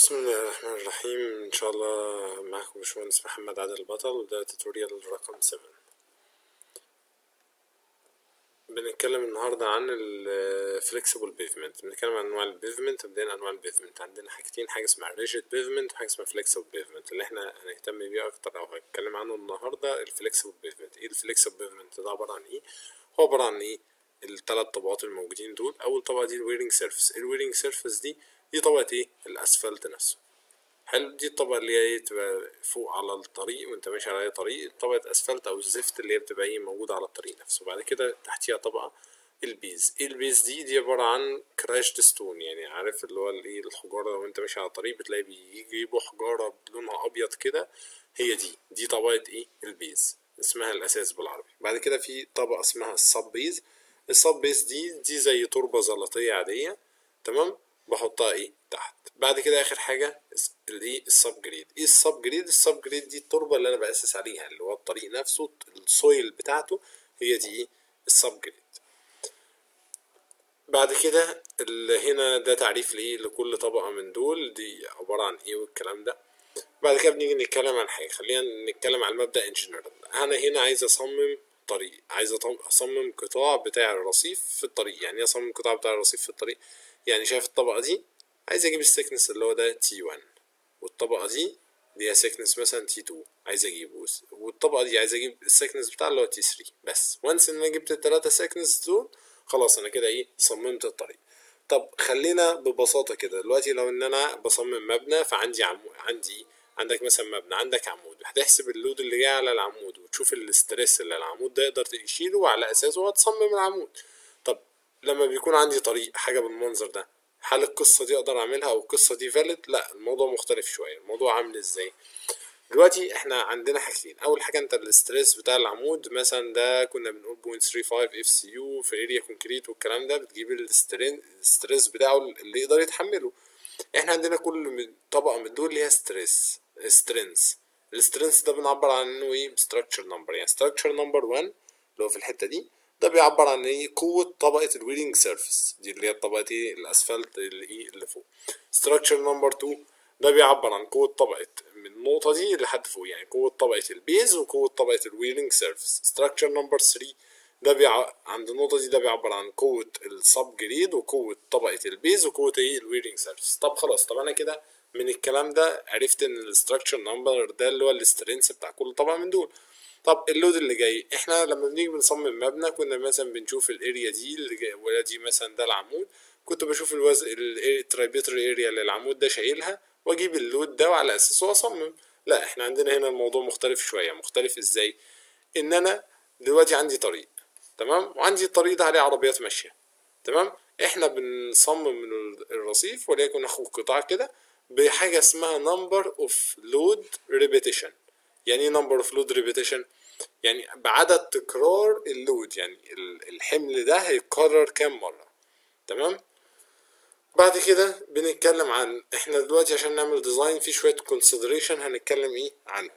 بسم الله الرحمن الرحيم ان شاء الله معكم باشمهندس محمد عادل البطل وده توتوريال رقم 7 بنتكلم النهاردة عن ال flexible pavement بنتكلم عن انواع البيفمنت بداية انواع البيفمنت عندنا حاجتين حاجة اسمها rigid pavement وحاجة اسمها flexible pavement اللي احنا هنهتم بيه اكتر او هنتكلم عنه النهاردة ال flexible pavement ايه ال flexible pavement ده عبارة عن ايه هو عبارة عن ايه الثلاث طبقات الموجودين دول اول طبقة دي الويرنج سيرفيس الويرنج سيرفيس دي دي طبقة ايه الاسفلت نفسه حلو دي الطبقة اللي هي ايه تبقى فوق على الطريق وانت ماشي على اي طريق طبقة اسفلت او الزفت اللي هي بتبقى ايه موجودة على الطريق نفسه بعد كده تحتيها طبقة البيز ايه البيز دي دي عبارة عن كراشد ستون يعني عارف اللي هو الايه الحجارة لو انت ماشي على الطريق بتلاقي بيجيبوا حجارة لونها ابيض كده هي دي دي طبقة ايه البيز اسمها الاساس بالعربي بعد كده في طبقة اسمها السب بيز السب بيز دي دي زي تربة زلطية عادية تمام بحطها ايه تحت بعد كده اخر حاجه الايه السب جريد ايه السب جريد السب جريد دي التربه اللي انا باسس عليها اللي هو الطريق نفسه السويل بتاعته هي دي ايه السب جريد بعد كده اللي هنا ده تعريف لايه لكل طبقه من دول دي عباره عن ايه والكلام ده بعد كده بنيجي نتكلم عن حاجه خلينا نتكلم عن المبدا ان جنرال انا هنا عايز اصمم طريق عايز اصمم قطاع بتاع الرصيف في الطريق يعني ايه اصمم قطاع بتاع الرصيف في الطريق يعني شايف الطبقة دي عايز اجيب السكنس اللي هو ده تي 1 والطبقة دي ليها سكنس مثلا تي 2 عايز اجيبه والطبقة دي عايز اجيب السكنس بتاع اللي هو تي 3 بس وانس ان انا جبت التلاتة سكنس دول خلاص انا كده ايه صممت الطريق طب خلينا ببساطة كده دلوقتي لو ان انا بصمم مبنى فعندي عمود عندي عندك مثلا مبنى عندك عمود هتحسب اللود اللي جاي على العمود وتشوف الاسترس اللي العمود ده يقدر يشيله وعلى اساسه هتصمم العمود طب لما بيكون عندي طريق حاجة بالمنظر ده هل القصة دي أقدر أعملها أو القصة دي فالid؟ لا الموضوع مختلف شوية الموضوع عامل إزاي دلوقتي احنا عندنا حاجتين أول حاجة أنت الاستريس بتاع العمود مثلا ده كنا بنقول 0.35 اف سي يو في اريا كونكريت والكلام ده بتجيب الاستريس بتاعه اللي يقدر يتحمله احنا عندنا كل من طبقة من دول ليها ستريس سترينس السترينس ده بنعبر عنه ايه structure نمبر يعني structure نمبر 1 اللي هو في الحتة دي ده بيعبر عن ايه قوة طبقة الويرنج سيرفيس دي اللي هي طبقة ايه الاسفلت اللي ايه اللي فوق structure نمبر 2 ده بيعبر عن قوة طبقة من النقطة دي لحد فوق يعني قوة طبقة البيز وقوة طبقة الويرنج سيرفيس structure نمبر 3 ده بيع... عند النقطة دي ده بيعبر عن قوة السب جريد وقوة طبقة البيز وقوة ايه الويرنج سيرفيس طب خلاص طب انا كده من الكلام ده عرفت ان الستراكشر نمبر ده اللي هو الاسترنس بتاع كل طبقة من دول طب اللود اللي جاي احنا لما بنيجي بنصمم مبنى كنا مثلا بنشوف الاريا دي اللي جاي ولا دي مثلا ده العمود كنت بشوف الوزن الترايبيتري اريا اللي العمود ده شايلها واجيب اللود ده وعلى اساسه اصمم لا احنا عندنا هنا الموضوع مختلف شويه مختلف ازاي ان انا دلوقتي عندي طريق تمام وعندي الطريق ده عليه عربيات ماشيه تمام احنا بنصمم من الرصيف وليكن ناخد قطاع كده بحاجه اسمها نمبر اوف لود ريبيتيشن يعني ايه نمبر اوف لود ريبيتيشن يعني بعدد تكرار اللود يعني الحمل ده هيتكرر كام مره تمام بعد كده بنتكلم عن احنا دلوقتي عشان نعمل ديزاين في شويه كونسيدريشن هنتكلم ايه عنهم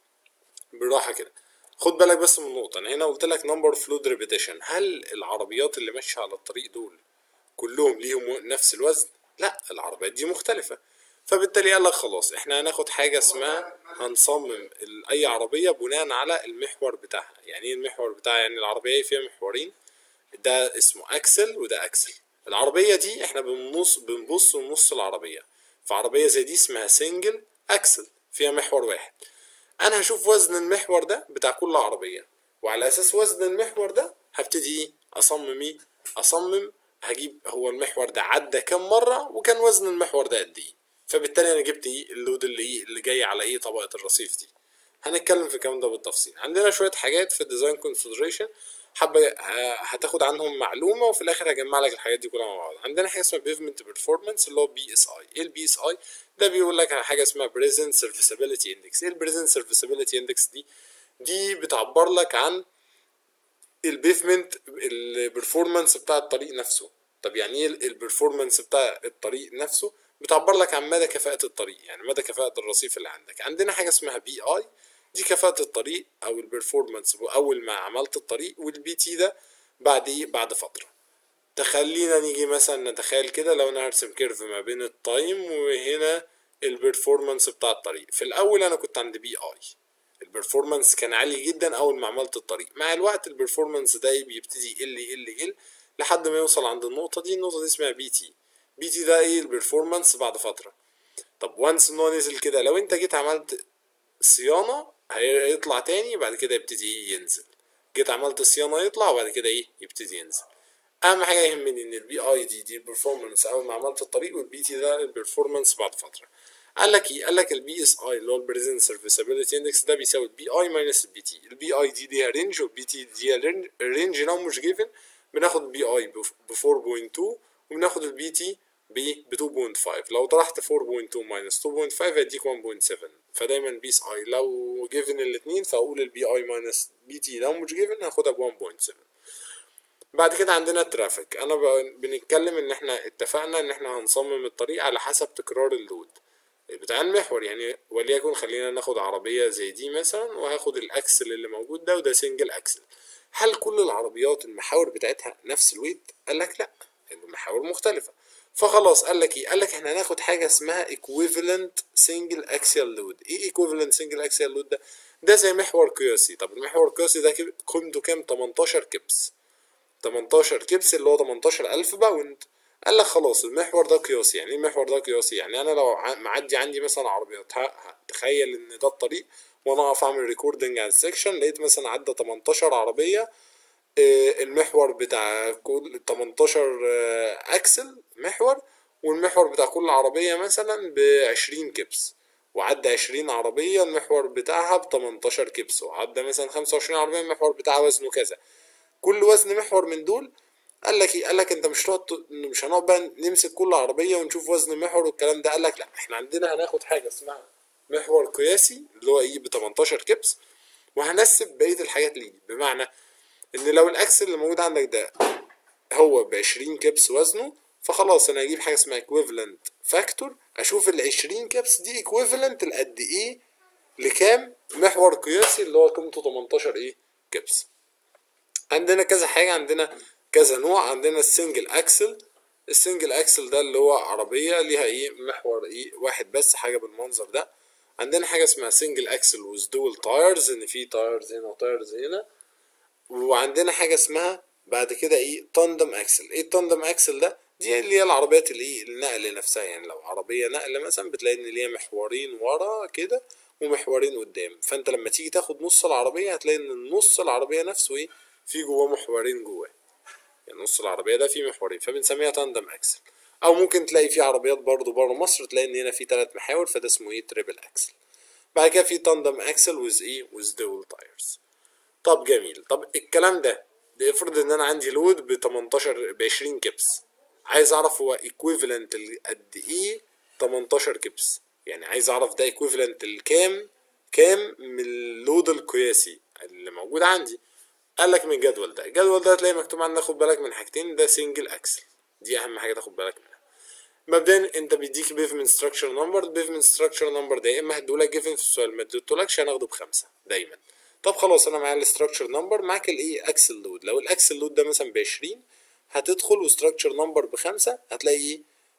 بالراحه كده خد بالك بس من نقطه انا هنا قلت لك نمبر اوف لود ريبيتيشن هل العربيات اللي ماشيه على الطريق دول كلهم ليهم نفس الوزن لا العربيات دي مختلفه فبالتالي قال لك خلاص احنا هناخد حاجه اسمها هنصمم اي عربيه بناء على المحور بتاعها يعني ايه المحور بتاعها يعني العربيه فيها محورين ده اسمه اكسل وده اكسل العربيه دي احنا بنبص بنبص لنص العربيه فعربيه زي دي اسمها سنجل اكسل فيها محور واحد انا هشوف وزن المحور ده بتاع كل عربيه وعلى اساس وزن المحور ده هبتدي اصمم ايه اصمم هجيب هو المحور ده عدى كام مره وكان وزن المحور ده قد ايه فبالتالي انا جبت ايه اللود اللي ايه اللي جاي على ايه طبقه الرصيف دي هنتكلم في الكلام ده بالتفصيل عندنا شويه حاجات في الديزاين كونسيدريشن حابه هتاخد عنهم معلومه وفي الاخر هجمع لك الحاجات دي كلها مع بعض عندنا حاجه اسمها بيفمنت بيرفورمانس اللي هو بي اس اي ايه البي اس اي ده بيقول لك على حاجه اسمها بريزنت سيرفيسابيلتي اندكس ايه البريزنت سيرفيسابيلتي اندكس دي دي بتعبر لك عن البيفمنت البرفورمانس بتاع الطريق نفسه طب يعني ايه البرفورمانس بتاع الطريق نفسه بتعبر لك عن مدى كفاءة الطريق يعني مدى كفاءة الرصيف اللي عندك عندنا حاجة اسمها بي اي دي كفاءة الطريق او البرفورمانس اول ما عملت الطريق والبي تي ده بعد ايه بعد فترة تخلينا نيجي مثلا نتخيل كده لو انا هرسم كيرف ما بين التايم وهنا البرفورمانس بتاع الطريق في الاول انا كنت عند بي اي البرفورمانس كان عالي جدا اول ما عملت الطريق مع الوقت البرفورمانس ده بيبتدي يقل يقل يقل لحد ما يوصل عند النقطه دي النقطه دي اسمها بي تي بي تي ده ايه البرفورمانس بعد فتره طب وانس ان هو نزل كده لو انت جيت عملت صيانه هيطلع تاني بعد كده يبتدي ينزل جيت عملت صيانه يطلع وبعد كده ايه يبتدي ينزل اهم حاجه يهمني ان البي اي دي دي البرفورمانس اول ما عملت الطريق والبي تي ده البرفورمانس بعد فتره قال لك ايه قال لك البي اس اي اللي هو البريزنت سيرفيسابيلتي اندكس ده بيساوي البي اي ماينس البي تي البي اي دي ليها رينج والبي تي دي رينج لو مش جيفن بناخد البي اي ب 4.2 وبناخد البي تي ب 2.5 لو طرحت 4.2 ماينس 2.5 هيديك 1.7 فدايما بي اس اي لو جيفن الاثنين فاقول البي اي ماينس بي تي لو مش جيفن هاخدها ب 1.7 بعد كده عندنا الترافيك انا بنتكلم ان احنا اتفقنا ان احنا هنصمم الطريق على حسب تكرار اللود بتاع المحور يعني وليكن خلينا ناخد عربية زي دي مثلا وهاخد الاكسل اللي موجود ده وده سنجل اكسل هل كل العربيات المحاور بتاعتها نفس الويت قال لك لا المحاور مختلفة فخلاص قال لك ايه قال لك احنا هناخد حاجة اسمها equivalent single axial load ايه equivalent single axial load ده ده زي محور قياسي طب المحور القياسي ده قيمته كام 18 كبس 18 كبس اللي هو 18000 باوند قال لك خلاص المحور ده قياسي يعني ايه المحور ده قياسي يعني انا لو معدي عندي مثلا عربيات تخيل ان ده الطريق وانا اقف اعمل ريكوردنج على السكشن لقيت مثلا عدى 18 عربيه المحور بتاع كل 18 اكسل محور والمحور بتاع كل عربيه مثلا ب 20 كبس وعدى 20 عربيه المحور بتاعها ب 18 كبس وعدى مثلا 25 عربيه المحور بتاعها وزنه كذا كل وزن محور من دول قال لك ايه قال لك انت مش هتقعد مش هنقعد بقى نمسك كل عربيه ونشوف وزن محور والكلام ده قال لك لا احنا عندنا هناخد حاجه اسمها محور قياسي اللي هو ايه ب 18 كبس وهنسب بقيه الحاجات ليه بمعنى ان لو الاكسل اللي موجود عندك ده هو ب 20 كبس وزنه فخلاص انا هجيب حاجه اسمها equivalent فاكتور اشوف ال 20 كبس دي equivalent لقد ايه لكام محور قياسي اللي هو قيمته 18 ايه كبس عندنا كذا حاجه عندنا كذا نوع عندنا السنجل اكسل السنجل اكسل ده اللي هو عربيه ليها ايه محور ايه واحد بس حاجه بالمنظر ده عندنا حاجه اسمها سنجل اكسل ويز دول تايرز ان في تايرز هنا وتايرز هنا وعندنا حاجه اسمها بعد كده ايه تاندم اكسل ايه التاندم اكسل ده دي اللي هي العربيات اللي ايه النقل نفسها يعني لو عربيه نقل مثلا بتلاقي ان ليها محورين ورا كده ومحورين قدام فانت لما تيجي تاخد نص العربيه هتلاقي ان النص العربيه نفسه ايه في جواه محورين جواه يعني نص العربيه ده فيه محورين فبنسميها تاندم اكسل او ممكن تلاقي في عربيات برضو بره مصر تلاقي ان هنا في ثلاث محاور فده اسمه ايه تريبل اكسل بعد كده في تاندم اكسل ويز ايه ويز دول تايرز طب جميل طب الكلام ده افرض ان انا عندي لود ب 18 ب 20 كبس عايز اعرف هو ايكويفالنت قد ايه 18 كبس يعني عايز اعرف ده ايكويفالنت لكام كام من اللود القياسي اللي موجود عندي قال لك من الجدول ده الجدول ده هتلاقي مكتوب عندك خد بالك من حاجتين ده سنجل اكسل دي اهم حاجه تاخد بالك منها مبدئيا انت بيديك بيفمنت ستراكشر نمبر البيفمنت ستراكشر نمبر ده يا اما هدولك جيفن في السؤال ما اديتهولكش هناخده بخمسه دايما طب خلاص انا معايا الستراكشر نمبر معاك الايه اكسل لود لو الاكسل لود ده مثلا ب 20 هتدخل وستراكشر نمبر بخمسه هتلاقي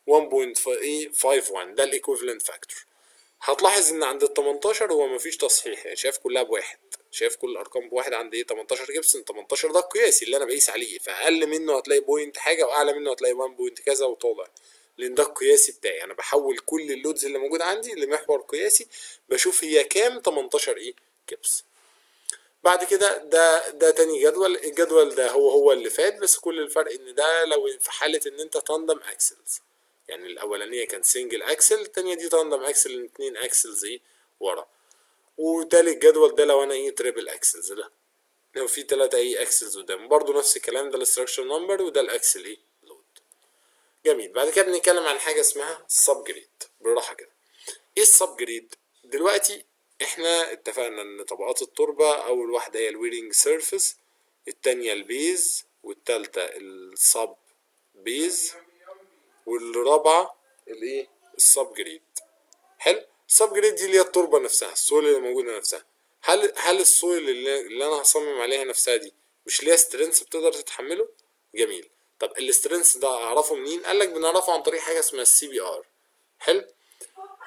1.51 ده الايكوفالنت فاكتور هتلاحظ ان عند ال 18 هو مفيش تصحيح يعني شايف كلها بواحد شايف كل الارقام بواحد عند ايه 18 جبسن 18 ده القياسي اللي انا بقيس عليه فاقل منه هتلاقي بوينت حاجه واعلى منه هتلاقي 1 بوينت كذا وطالع لان ده القياسي بتاعي انا بحول كل اللودز اللي موجود عندي لمحور قياسي بشوف هي كام 18 ايه كبس بعد كده ده ده تاني جدول الجدول ده هو هو اللي فات بس كل الفرق ان ده لو في حاله ان انت تاندم اكسلز يعني الاولانيه كان سنجل اكسل التانيه دي تاندم اكسل اتنين اكسلز ايه ورا وتالت جدول ده لو انا ايه تريبل اكسلز ده لو في تلاتة ايه اكسلز قدام برضو نفس الكلام ده الاستراكشر نمبر وده الاكسل ايه لود جميل بعد كده بنتكلم عن حاجه اسمها السب جريد بالراحه كده ايه السب جريد دلوقتي احنا اتفقنا ان طبقات التربه اول واحده هي الويرنج سيرفيس التانية البيز والتالتة السب بيز والرابعة الايه السب جريد حلو السب جريد دي اللي هي التربه نفسها السويل اللي موجوده نفسها هل هل السويل اللي, اللي انا هصمم عليها نفسها دي مش ليها سترينث بتقدر تتحمله جميل طب الاسترنس ده اعرفه منين قال لك بنعرفه عن طريق حاجه اسمها السي بي ار حلو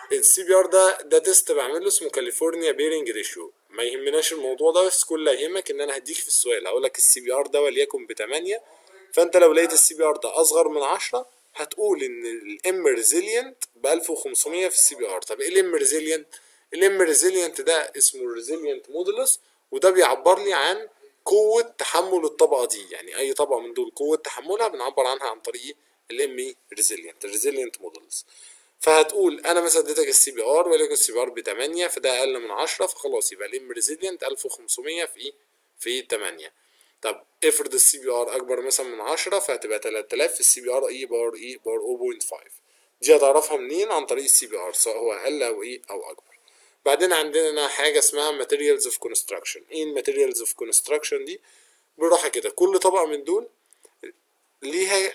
السي بي ار ده ده تيست بعمله اسمه كاليفورنيا بيرنج ريشيو ما يهمناش الموضوع ده بس كل اللي يهمك ان انا هديك في السؤال هقول لك السي بي ار ده وليكن ب 8 فانت لو لقيت السي بي ار ده اصغر من 10 هتقول ان الام ريزيلينت ب 1500 في السي بي ار طب ايه الام ريزيلينت الام ريزيلينت ده اسمه ريزيلينت مودولس وده بيعبر لي عن قوة تحمل الطبقة دي يعني أي طبقة من دول قوة تحملها بنعبر عنها عن طريق الام اي ريزيلينت ريزيلينت مودلز فهتقول انا مثلا اديتك السي بي ار ولكن السي بي ار ب 8 فده اقل من 10 فخلاص يبقى الام ريزيلينت 1500 في في 8 طب افرض السي بي ار اكبر مثلا من 10 فهتبقى 3000 في السي بي ار اي بار اي بار 0.5 دي هتعرفها منين عن طريق السي بي ار سواء هو اقل او ايه او اكبر بعدين عندنا حاجه اسمها materials of construction ايه الماتيريالز اوف كونستراكشن دي بالراحه كده كل طبقه من دول ليها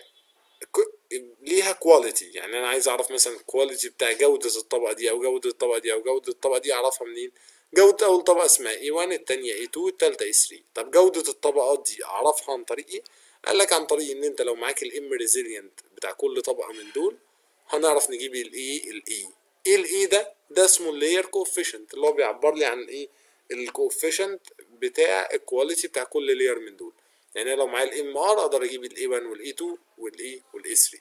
ليها كواليتي يعني انا عايز اعرف مثلا الكواليتي بتاع جودة الطبقة دي او جودة الطبقة دي او جودة الطبقة دي اعرفها منين جودة اول طبقة اسمها A1 التانية A2 التالتة A3 طب جودة الطبقات دي اعرفها عن طريق ايه قال لك عن طريق ان انت لو معاك الام ريزيلينت بتاع كل طبقة من دول هنعرف نجيب الايه الاي ايه الاي ده ده اسمه اللاير كوفيشنت اللي هو بيعبر لي عن ايه الكوفيشنت بتاع الكواليتي بتاع كل لاير من دول يعني لو معايا الام ار اقدر اجيب الاي 1 والاي 2 والاي والاي 3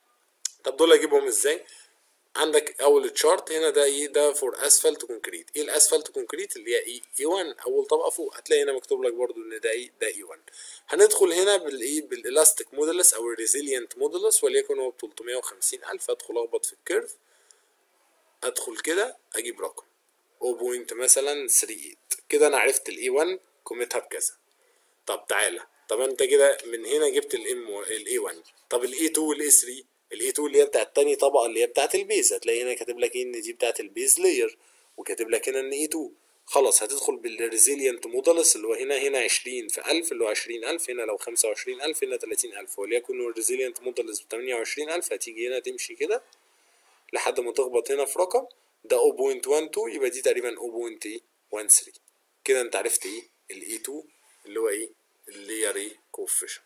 طب دول اجيبهم ازاي عندك اول تشارت هنا ده ايه ده فور اسفلت كونكريت ايه الاسفلت كونكريت اللي هي ايه اي 1 اول طبقه فوق هتلاقي هنا مكتوب لك برضو ان ده ايه ده اي 1 هندخل هنا بالايه بالالاستيك مودولس او الريزيلينت مودولس وليكن هو ب 350 الف ادخل اخبط في الكيرف ادخل كده اجيب رقم 0. مثلا 38 كده انا عرفت الاي 1 قيمتها بكذا طب تعالى طب انت كده من هنا جبت الام الاي 1 طب الاي 2 والاي 3 الاي 2 اللي هي بتاعت تاني طبقه اللي هي بتاعت البيز هتلاقي هنا كاتب لك ان دي بتاعت البيز لاير وكاتب لك هنا ان اي 2 خلاص هتدخل بالريزيلينت مودلس اللي هو هنا هنا 20 في 1000 اللي هو 20000 هنا لو 25000 هنا 30000 وليكن الريزيلينت مودلس ب 28000 هتيجي هنا تمشي كده لحد ما تخبط هنا في رقم ده 0.12 يبقى دي تقريبا 0.13 كده انت عرفت ايه الاي 2 اللي هو ايه اللير ايه كوفيشنت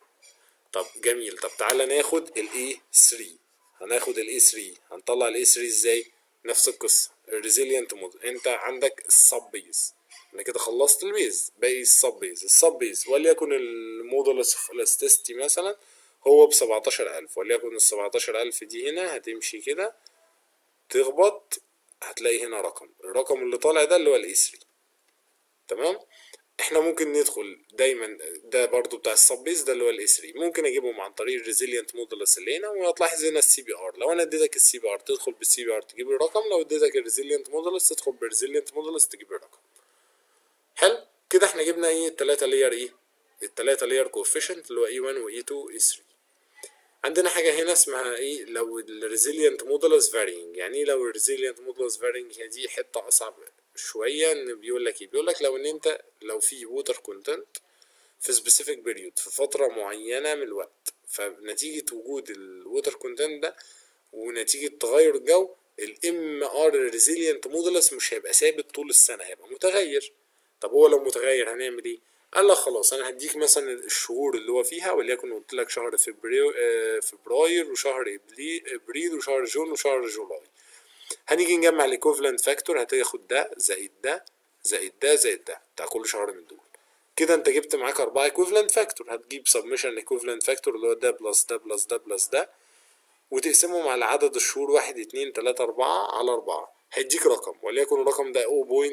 طب جميل طب تعالى ناخد الاي 3 هناخد الاي 3 هنطلع الاي 3 ازاي نفس القصه الريزيلينت موديل انت عندك السب بيز انا كده خلصت البيز باقي السب بيز السب بيز وليكن المودولس الاستيستي مثلا هو ب 17000 وليكن ال 17000 دي هنا هتمشي كده تخبط هتلاقي هنا رقم الرقم اللي طالع ده اللي هو الاي 3 تمام احنا ممكن ندخل دايما ده برضو بتاع السبيس ده اللي هو الاي 3 ممكن اجيبهم عن طريق الريزيلينت مودولس اللي هنا وهتلاحظ هنا السي بي ار لو انا اديتك السي بي ار تدخل بالسي بي ار تجيب الرقم لو اديتك الريزيلينت مودولس تدخل بالريزيلينت مودولس تجيب الرقم حلو كده احنا جبنا ايه التلاتة لير ايه التلاتة لير كوفيشنت اللي هو اي 1 واي 2 واي 3 عندنا حاجة هنا اسمها ايه لو الريزيلينت مودولس فارينج يعني ايه لو الريزيلينت مودولس فارينج هي دي حتة اصعب شويه ان بيقول لك ايه بيقول لك لو ان انت لو في ووتر كونتنت في سبيسيفيك بيريود في فتره معينه من الوقت فنتيجه وجود الووتر كونتنت ده ونتيجه تغير الجو الام ار ريزيلينت مودولس مش هيبقى ثابت طول السنه هيبقى متغير طب هو لو متغير هنعمل ايه قال لك خلاص انا هديك مثلا الشهور اللي هو فيها وليكن قلت لك شهر فبراير وشهر ابريل وشهر جون وشهر جولاي هنيجي نجمع الايكوفلنت فاكتور هتاخد ده زائد ده زائد ده زائد ده بتاع كل شهر من دول كده انت جبت معاك اربعة ايكوفلنت فاكتور هتجيب سبمشن ايكوفلنت فاكتور اللي هو ده بلس ده بلس ده بلس ده وتقسمهم على عدد الشهور واحد اتنين تلاتة اربعة على اربعة هيديك رقم وليكن الرقم ده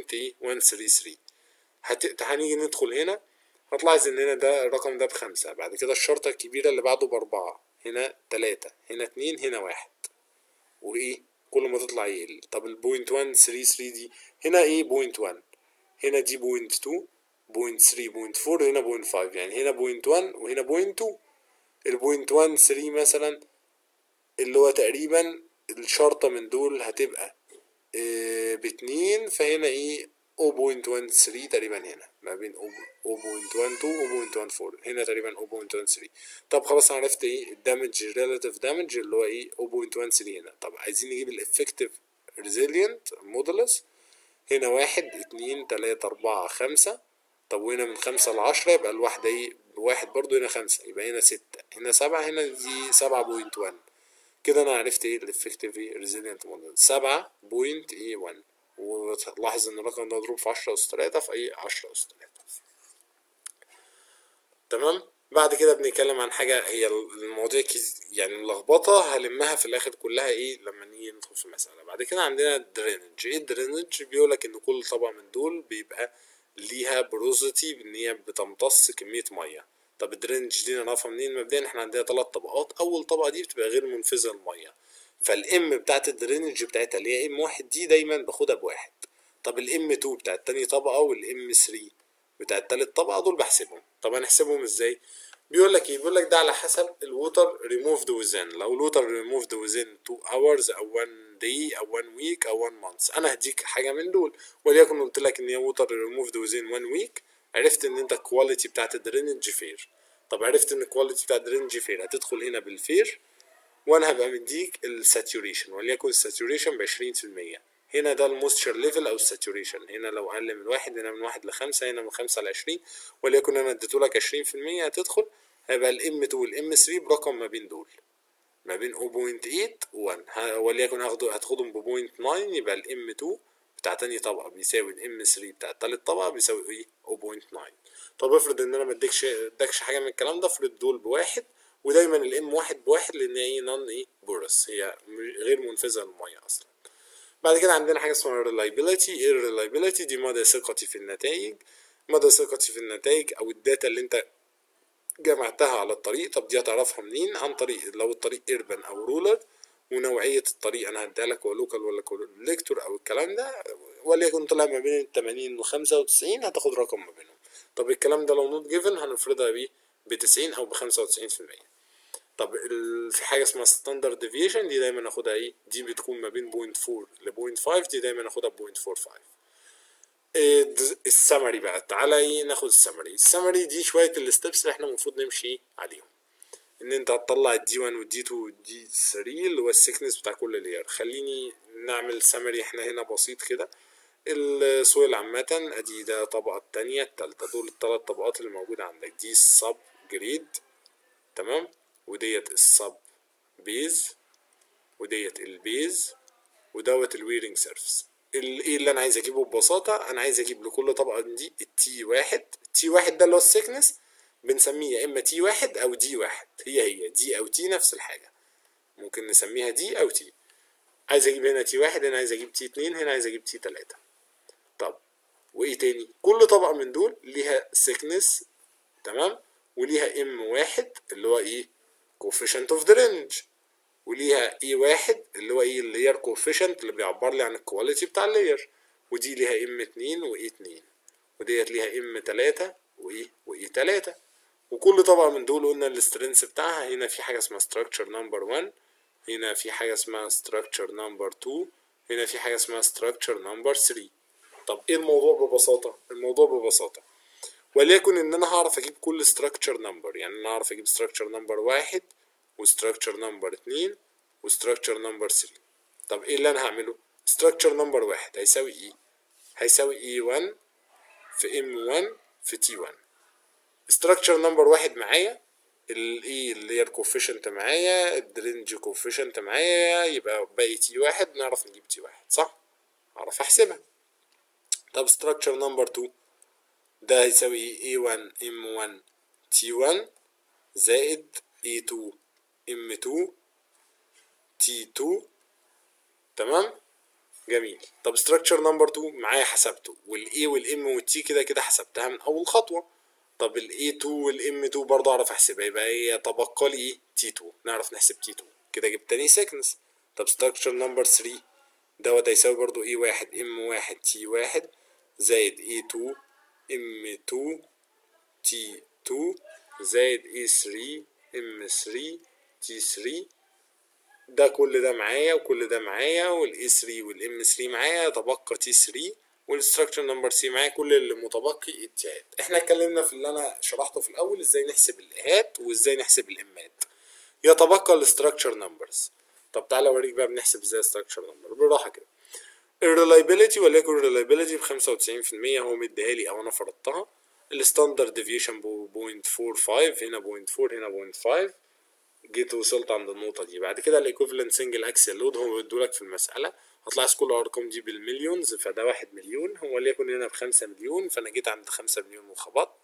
0.133 هت... هنيجي ندخل هنا هتلاحظ ان هنا ده الرقم ده بخمسة بعد كده الشرطة الكبيرة اللي بعده باربعة هنا تلاتة هنا اتنين هنا واحد وايه كل ما تطلع يقل طب البوينت 1 3 3 دي هنا ايه بوينت 1 هنا دي بوينت 2 بوينت 3 بوينت 4 هنا بوينت 5 يعني هنا بوينت 1 وهنا بوينت 2 البوينت 1 3 مثلا اللي هو تقريبا الشرطة من دول هتبقى اه باتنين فهنا ايه 0.13 تقريبا هنا ما بين 0.12 و 0.14 هنا تقريبا 0.13 طب خلاص عرفت ايه الدامج ريلاتيف دامج اللي هو ايه 0.13 هنا طب عايزين نجيب الافكتيف ريزيلينت مودولس هنا واحد اتنين تلاتة اربعة خمسة طب وهنا من خمسة لعشرة يبقى الواحدة ايه واحد برضو هنا خمسة يبقى هنا ستة هنا سبعة هنا دي سبعة بوينت وان كده انا عرفت ايه الافكتيف ريزيلينت موديل سبعة بوينت اي 1 ولاحظ ان الرقم ده مضروب في 10 اس 3 في اي 10 اس 3 تمام بعد كده بنتكلم عن حاجة هي المواضيع كيز يعني ملخبطة هلمها في الآخر كلها إيه لما نيجي ندخل في المسألة بعد كده عندنا الدرينج إيه الدرينج بيقولك إن كل طبقة من دول بيبقى ليها بروزيتي بإن هي بتمتص كمية مية طب الدرينج دي نعرفها منين مبدئيا احنا عندنا ثلاث طبقات أول طبقة دي بتبقى غير منفذة للمية فالإم بتاعت الدرينج بتاعتها اللي هي إم واحد دي دايما باخدها بواحد طب الإم 2 بتاعت تاني طبقة والإم 3 بتاعت تالت طبقة دول بحسبهم طب هنحسبهم ازاي بيقول لك ايه بيقول لك ده على حسب الووتر ريموفد وزن لو الووتر ريموفد وزن 2 hours او 1 day او 1 week او 1 month انا هديك حاجه من دول وليكن قلت لك ان هي ووتر ريموفد وزن 1 week عرفت ان انت الكواليتي بتاعت الدرينج فير طب عرفت ان الكواليتي بتاعت الدرينج فير هتدخل هنا بالفير وانا هبقى مديك الساتوريشن وليكن الساتوريشن ب 20% هنا ده الموستشر ليفل او الساتوريشن هنا لو اقل من واحد هنا من واحد لخمسة هنا من خمسة لعشرين وليكن انا اديته لك عشرين في المية هتدخل هيبقى الام 2 والام 3 برقم ما بين دول ما بين 0.8 و1 وليكن هاخده هتاخدهم ب 0.9 يبقى الام 2 بتاع تاني طبقة بيساوي الام 3 بتاع تالت طبقة بيساوي ايه 0.9 طب افرض ان انا ما اديكش ادكش حاجة من الكلام ده افرض دول بواحد ودايما الام واحد بواحد لان هي نون ايه بورس هي غير منفذة للمية اصلا بعد كده عندنا حاجة اسمها reliability ايه reliability دي مدى ثقتي في النتائج مدى ثقتي في النتائج او الداتا اللي انت جمعتها على الطريق طب دي هتعرفها منين عن طريق لو الطريق ايربن او رولر ونوعية الطريق انا هديها لك هو لوكال ولا كوليكتور او الكلام ده وليكن طلع ما بين التمانين وخمسة وتسعين هتاخد رقم ما بينهم طب الكلام ده لو نوت جيفن هنفرضها بيه بتسعين او بخمسة وتسعين في المية طب في حاجه اسمها ستاندرد ديفيشن دي دايما ناخدها ايه دي بتكون ما بين بوينت 4 ل 0.5 دي دايما ناخدها بوينت 45 إيه السمري بقى تعالى ايه ناخد السمري السمري دي شويه الستبس اللي احنا المفروض نمشي عليهم ان انت هتطلع الدي 1 والدي 2 والدي 3 اللي هو السكنس بتاع كل لير خليني نعمل سمري احنا هنا بسيط كده السويل عامة ادي ده الطبقة التانية التالتة دول التلات طبقات اللي موجودة عندك دي السب جريد تمام وديت السب بيز وديت البيز ودوت الويرنج سيرفيس ايه اللي انا عايز اجيبه ببساطة انا عايز اجيب لكل طبقة دي التي واحد التي واحد ده اللي هو السكنس بنسميه يا اما تي واحد او دي واحد هي هي دي او تي نفس الحاجة ممكن نسميها دي او تي عايز اجيب هنا تي واحد هنا عايز اجيب تي اتنين هنا عايز اجيب تي تلاتة طب وايه تاني كل طبقة من دول ليها سكنس تمام وليها ام واحد اللي هو ايه coefficient of the range وليها اي واحد اللي هو ايه اللاير coefficient اللي بيعبر لي عن الكواليتي بتاع اللاير ودي ليها ام اتنين واي اتنين وديت ليها ام تلاتة وايه واي تلاتة وكل طبقة من دول قلنا السترينث بتاعها هنا في حاجة اسمها structure number 1 هنا في حاجة اسمها structure number 2 هنا في حاجة اسمها structure number 3 طب ايه الموضوع ببساطة الموضوع ببساطة وليكن ان انا هعرف اجيب كل structure number يعني انا هعرف اجيب structure number واحد وstructure number اتنين وstructure number 3 طب ايه اللي انا هعمله structure number واحد هيساوي ايه هيساوي E1 في M1 في T1 structure number واحد معايا الايه اللي هي الكوفيشنت معايا الدرينج كوفيشنت معايا يبقى باقي تي واحد نعرف نجيب تي واحد صح اعرف احسبها طب structure number 2 ده هيساوي A1 M1 T1 زائد A2 M2 T2 تمام جميل طب structure number 2 معايا حسبته والاي والام والتي كده كده حسبتها من اول خطوه طب الاي 2 والام 2 برضه اعرف احسبها يبقى هي تبقى لي ايه تي 2 نعرف نحسب تي 2 كده جبت تاني سيكنس طب structure number 3 دوت هيساوي برضه اي 1 ام 1 تي 1 زائد اي 2 ام 2 تي 2 زائد اي 3 ام 3 تي 3 ده كل ده معايا وكل ده معايا والاي 3 والام 3 معايا تبقى تي 3 والستراكشر نمبر سي معايا كل اللي متبقي اتيات احنا اتكلمنا في اللي انا شرحته في الاول ازاي نحسب الايات وازاي نحسب الامات يتبقى الستراكشر نمبرز طب تعالى اوريك بقى بنحسب ازاي الستراكشر نمبر بالراحه كده الريلايبيليتي وليكن الريلايبيليتي ب 95% هو مديها لي او انا فرضتها الستاندرد ديفيشن ب 0.45 هنا 0.4 هنا 0.5 جيت وصلت عند النقطة دي بعد كده الايكوفالنت سنجل اكسل لود هو بيدولك في المسألة هتلاحظ كل الارقام دي بالمليونز فده واحد مليون هو ليكن هنا بخمسة مليون فانا جيت عند خمسة مليون وخبطت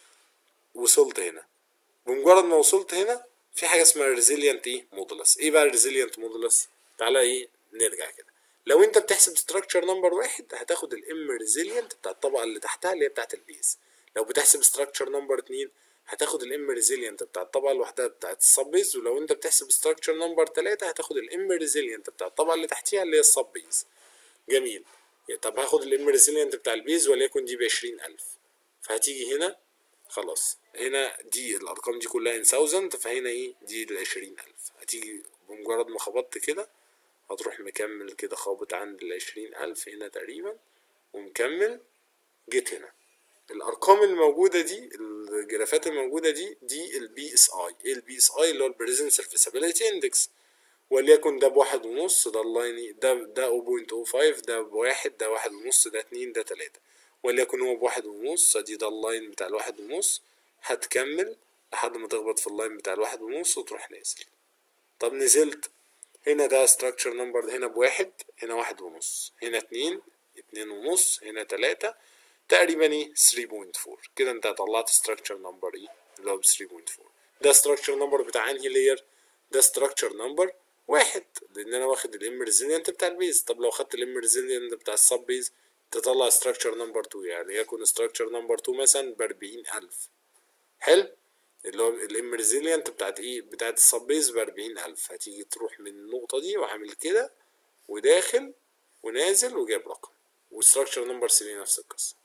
وصلت هنا بمجرد ما وصلت هنا في حاجة اسمها ريزيلينت ايه مودولس ايه بقى ريزيلينت مودولس تعالى ايه نرجع كده لو انت بتحسب ستراكشر نمبر واحد هتاخد الام ريزيلينت بتاع الطبقة اللي تحتها اللي هي بتاعت البيز لو بتحسب ستراكشر نمبر اتنين هتاخد الام ريزيلينت بتاع الطبقة لوحدها بتاعت السبيز ولو انت بتحسب ستراكشر نمبر تلاتة هتاخد الام ريزيلينت بتاع الطبقة اللي تحتيها اللي هي السبيز جميل طب هاخد الام ريزيلينت بتاع البيز وليكن دي بعشرين ألف فهتيجي هنا خلاص هنا دي الأرقام دي كلها ان ثاوزند فهنا ايه دي العشرين ألف هتيجي بمجرد ما خبطت كده هتروح مكمل كده خابط عند العشرين ألف هنا تقريبا ومكمل جيت هنا الارقام الموجوده دي الجرافات الموجوده دي دي البي اس اي ايه البي اس اي اللي هو البريزنت سيرفيسابيلتي اندكس وليكن ده بواحد ونص ده اللاين ده ده 0.05 ده بواحد ده واحد ونص ده اتنين ده تلاتة وليكن هو بواحد ونص ادي ده اللاين بتاع الواحد ونص هتكمل لحد ما تخبط في اللاين بتاع الواحد ونص وتروح نازل طب نزلت هنا ده structure نمبر هنا بواحد هنا واحد ونص هنا اتنين اتنين ونص هنا تلاتة تقريبا ايه 3.4 كده انت طلعت structure نمبر ايه اللي هو ب 3.4 ده structure نمبر بتاع انهي لاير ده structure نمبر واحد لان انا واخد الام ريزيلينت بتاع البيز طب لو خدت الام ريزيلينت بتاع السب بيز تطلع structure نمبر 2 يعني يكون structure نمبر 2 مثلا ب 40000 حلو اللي هو الام ريزيلينت بتاعت ايه بتاعت السب بيز ب 40000 هتيجي تروح من النقطة دي وعامل كده وداخل ونازل وجايب رقم وستراكشر نمبر 3 نفس القصة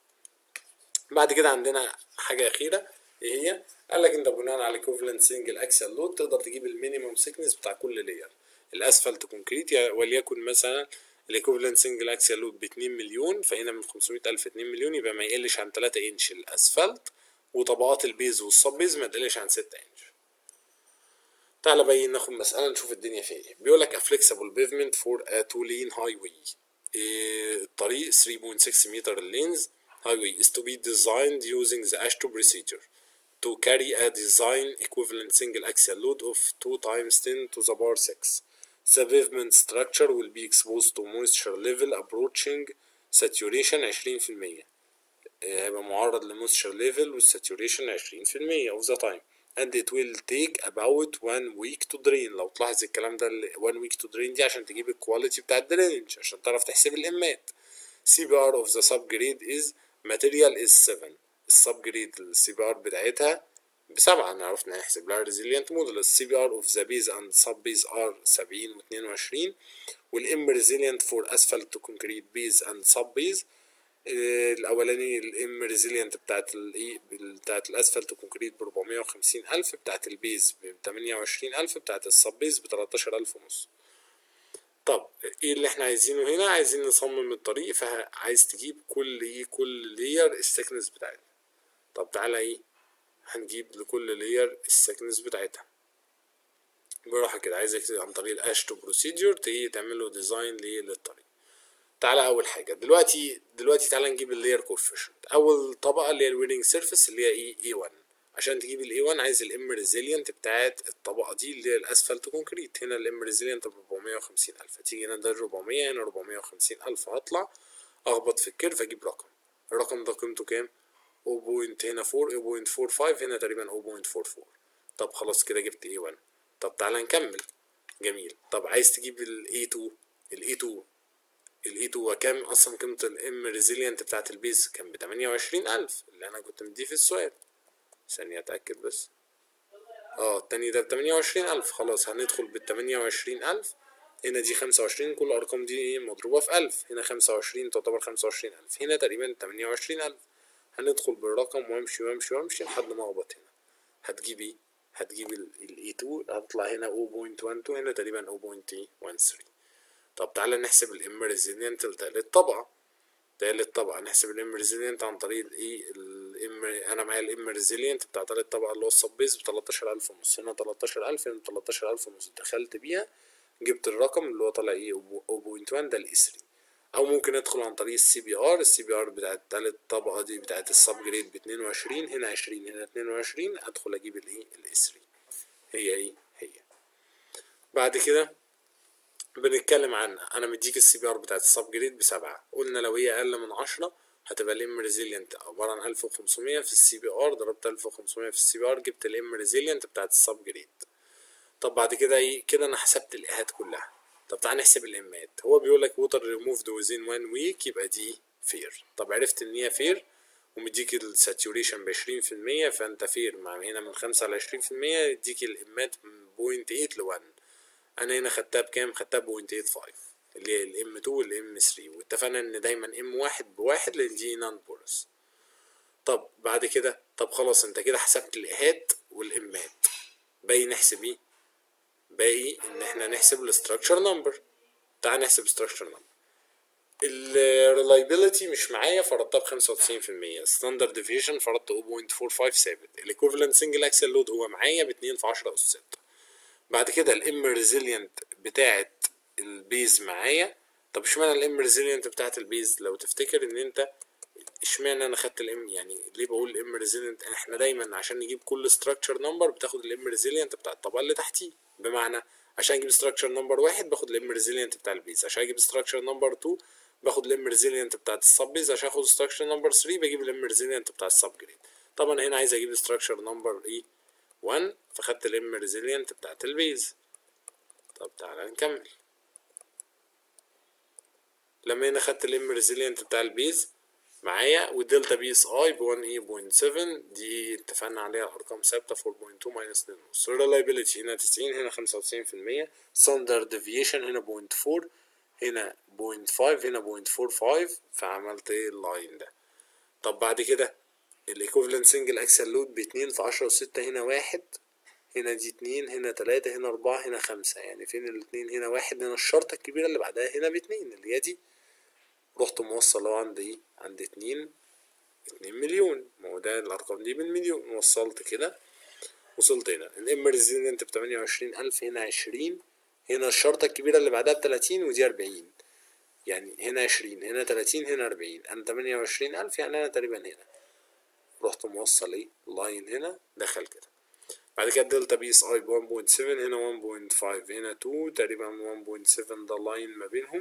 بعد كده عندنا حاجة أخيرة إيه هي؟ قال لك أنت بناء على equivalent single axial load تقدر تجيب المينيمم سيكنس بتاع كل لاير الأسفلت كونكريت وليكن مثلا الايكوفالنت سنجل اكسل لود ب 2 مليون فهنا من 500 ألف 2 مليون يبقى ما يقلش عن 3 انش الأسفلت وطبقات البيز والصب بيز ما تقلش عن 6 انش تعالى بقى ناخد مسألة نشوف الدنيا فيها ايه بيقول لك a flexible pavement for a two lane highway إيه الطريق 3.6 متر اللينز highway is to be designed using the ASHTO procedure to carry a design equivalent single axial load of 2 times 10 to the power 6. The pavement structure will be exposed to moisture level approaching saturation 20% هيبقى معرض لمويستشر ليفل والساتوريشن 20% of the time and it will take about one week to drain لو تلاحظ الكلام ده one week to drain دي عشان تجيب الكواليتي بتاع الدرينج عشان تعرف تحسب الامات CPR of the subgrade is material is 7 السب جريد السي بي ار بتاعتها بسبعة نعرف نحسب لها ريزيلينت موديل السي بي ار اوف ذا بيز اند سب بيز ار سبعين واتنين وعشرين والام ريزيلينت فور اسفلت كونكريت بيز اند سب بيز الاولاني الام ريزيلينت بتاعت الايه بتاعت الاسفلت كونكريت ب 450 الف بتاعت البيز ب 28 الف بتاعت السب بيز ب 13 الف ونص طب ايه اللي احنا عايزينه هنا عايزين نصمم الطريق فعايز تجيب كل ايه كل لير السكنس بتاعتها طب تعالى ايه هنجيب لكل لير السكنس بتاعتها براحة كده عايزك عن طريق الاشتو بروسيدور تيجي تعمل له ديزاين للطريق تعالى اول حاجه دلوقتي دلوقتي تعالى نجيب اللاير كوفيشنت اول طبقه اللي هي الويننج سيرفيس اللي هي ايه اي 1 عشان تجيب الاي 1 عايز الام ريزيلينت بتاعت الطبقه دي اللي هي الاسفلت كونكريت هنا الام ريزيلينت ب 450 الف هتيجي هنا ده 400 هنا 450 الف هطلع اخبط في الكيرف اجيب رقم الرقم ده قيمته كام 0. هنا 4 0.45 هنا تقريبا 0.44 طب خلاص كده جبت اي 1 طب تعالى نكمل جميل طب عايز تجيب الاي 2 الاي 2 الاي 2 هو كام اصلا قيمة الام ريزيلينت بتاعت البيز كان ب 28000 اللي انا كنت مديه في السؤال ثانية اتأكد بس اه التاني ده ب 28000 خلاص هندخل بال 28000 هنا دي 25 كل الارقام دي مضروبة في 1000 هنا 25 تعتبر 25000 هنا تقريبا 28000 هندخل بالرقم وامشي وامشي وامشي لحد ما اخبط هنا هتجيب ايه هتجيب الاي 2 هتطلع هنا 0.12 هنا تقريبا 0.13 طب تعالى نحسب الام ريزيلينت لتالت طبقة تالت طبقة نحسب الام ريزيلينت عن طريق الايه الام انا معايا الام ريزيلينت بتاع تالت طبقة اللي هو السب بيز ب 13000 ونص هنا 13000 هنا 13000 ونص دخلت بيها جبت الرقم اللي هو طالع ايه 0.1 ده الاي 3 او ممكن ادخل عن طريق السي بي ار السي بي ار بتاعت تالت طبقة دي بتاعت السب جريد ب 22 هنا 20 هنا 22 ادخل اجيب الايه الاي 3 هي ايه هي بعد كده بنتكلم عن انا مديك السي بي ار بتاعت السب جريد بسبعة قلنا لو هي اقل من عشرة هتبقى الام ريزيلينت عبارة عن الف وخمسمية في السي بي ار ضربت الف وخمسمية في السي بي ار جبت الام ريزيلينت بتاعت السب جريد طب بعد كده ايه كده انا حسبت الايهات كلها طب تعال نحسب الامات هو بيقول لك ووتر ريموفد وزين وان ويك يبقى دي فير طب عرفت ان هي فير ومديك الساتوريشن بعشرين في المية فانت فير مع هنا من خمسة لعشرين في المية يديك الامات من بوينت ايت لوان انا هنا خدتها بكام خدتها بوينت ايت فايف اللي هي الام 2 والام 3 واتفقنا ان دايما ام واحد بواحد لان دي نان بورس طب بعد كده طب خلاص انت كده حسبت الايهات والامات باقي نحسب ايه باقي ان احنا نحسب الستراكشر نمبر تعال نحسب structure نمبر الريلايبيليتي مش معايا فرضتها بخمسة وتسعين في المية ستاندرد ديفيشن فرضت 0.45 ثابت الايكوفالنت سنجل اكسل لود هو معايا باتنين في عشرة أس ستة بعد كده الام ريزيلينت بتاعت البيز معايا طب اشمعنى الام ريزيلينت بتاعت البيز لو تفتكر ان انت اشمعنى انا خدت الام يعني ليه بقول الام ريزيلينت احنا دايما عشان نجيب كل ستراكشر نمبر بتاخد الام ريزيلينت بتاع الطبقه اللي تحتيه بمعنى عشان اجيب ستراكشر نمبر واحد باخد الام ريزيلينت بتاع البيز عشان اجيب ستراكشر نمبر 2 باخد الام ريزيلينت بتاعت السب بيز عشان اخد ستراكشر نمبر 3 بجيب الام ريزيلينت بتاع السب جريد طبعا هنا عايز اجيب ستراكشر نمبر ايه 1 فخدت الام ريزيلينت بتاعت البيز طب تعالى نكمل لما هنا خدت الام ريزيلينت بتاع البيز معايا والدلتا بي اس اي ب 1 اي بوينت 7 دي اتفقنا عليها ارقام ثابته 4.2 ماينس 2 ونص الريلايبيليتي هنا 90 هنا 95% ستاندرد ديفيشن هنا 0.4 هنا 0.5 هنا 0.45 فعملت ايه اللاين ده طب بعد كده الايكوفالنت سنجل اكسل لود ب 2 في 10 و6 هنا واحد هنا دي اتنين هنا تلاتة هنا أربعة هنا خمسة يعني فين الاتنين هنا واحد هنا الشرطة الكبيرة اللي بعدها هنا باتنين اللي هي دي رحت موصل اهو عند ايه عند اتنين اتنين مليون ما هو ده الأرقام دي بالمليون وصلت كده وصلت هنا الام ريزيدنت بتمانية وعشرين ألف هنا عشرين هنا الشرطة الكبيرة اللي بعدها بتلاتين ودي أربعين يعني هنا عشرين هنا تلاتين هنا أربعين أنا تمانية وعشرين ألف يعني أنا تقريبا هنا رحت موصل ايه لاين هنا دخل كده بعد كده الدلتا بي اس اي ب 1.7 هنا 1.5 هنا 2 تقريبا 1.7 ده لاين ما بينهم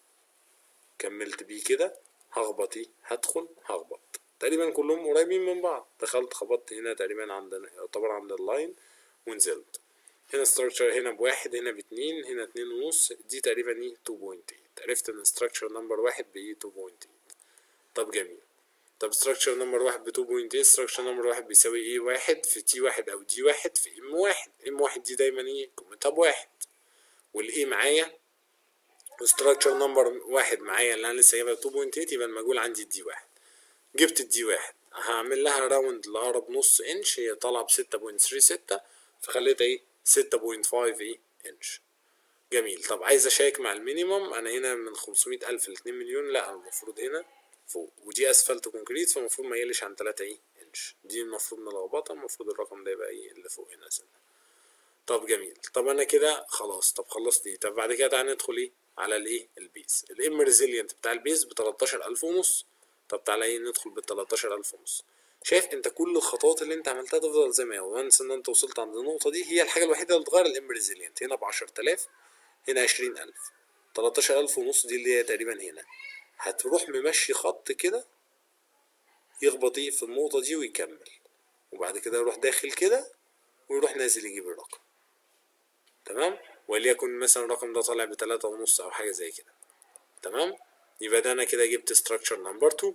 كملت بيه كده هخبط ايه هدخل هخبط تقريبا كلهم قريبين من بعض دخلت خبطت هنا تقريبا عند يعتبر عند اللاين ونزلت هنا structure هنا بواحد هنا باتنين هنا اتنين ونص دي تقريبا ايه 2.8 عرفت ان structure نمبر واحد بايه 2.8 طب جميل طب structure نمبر واحد ب 2.8 structure نمبر واحد بيساوي ايه واحد في تي واحد او دي واحد في ام واحد ام واحد دي دايما ايه قيمتها بواحد والايه معايا وستراكشر نمبر واحد معايا اللي انا لسه جايبها 2.8 يبقى المجهول عندي الدي واحد جبت الدي واحد هعمل لها راوند لأقرب نص انش هي طالعة بستة بوينت ثري ستة فخليتها ايه ستة بوينت فايف ايه انش جميل طب عايز اشيك مع المينيمم انا هنا من خمسمية الف لاتنين مليون لا المفروض هنا فوق ودي اسفلت كونكريت فالمفروض ما يقلش عن تلاتة ايه انش دي المفروض نلخبطها المفروض الرقم ده يبقى ايه اللي فوق هنا سنة طب جميل طب انا كده خلاص طب خلصت دي طب بعد كده تعالى ندخل ايه على الايه البيز الام ريزيلينت بتاع البيز ب 13000 ونص طب تعالى ايه ندخل بال 13000 ونص شايف انت كل الخطوات اللي انت عملتها تفضل زي ما هي وانس ان انت وصلت عند النقطه دي هي الحاجه الوحيده اللي تغير الام ريزيلينت هنا ب 10000 هنا 20000 13000 ونص دي اللي هي تقريبا هنا هتروح ممشي خط كده يخبط ايه في النقطه دي ويكمل وبعد كده يروح داخل كده ويروح نازل يجيب الرقم تمام وليكن مثلا الرقم ده طالع بتلاتة ونص او حاجه زي كده تمام يبقى ده انا كده جبت structure number 2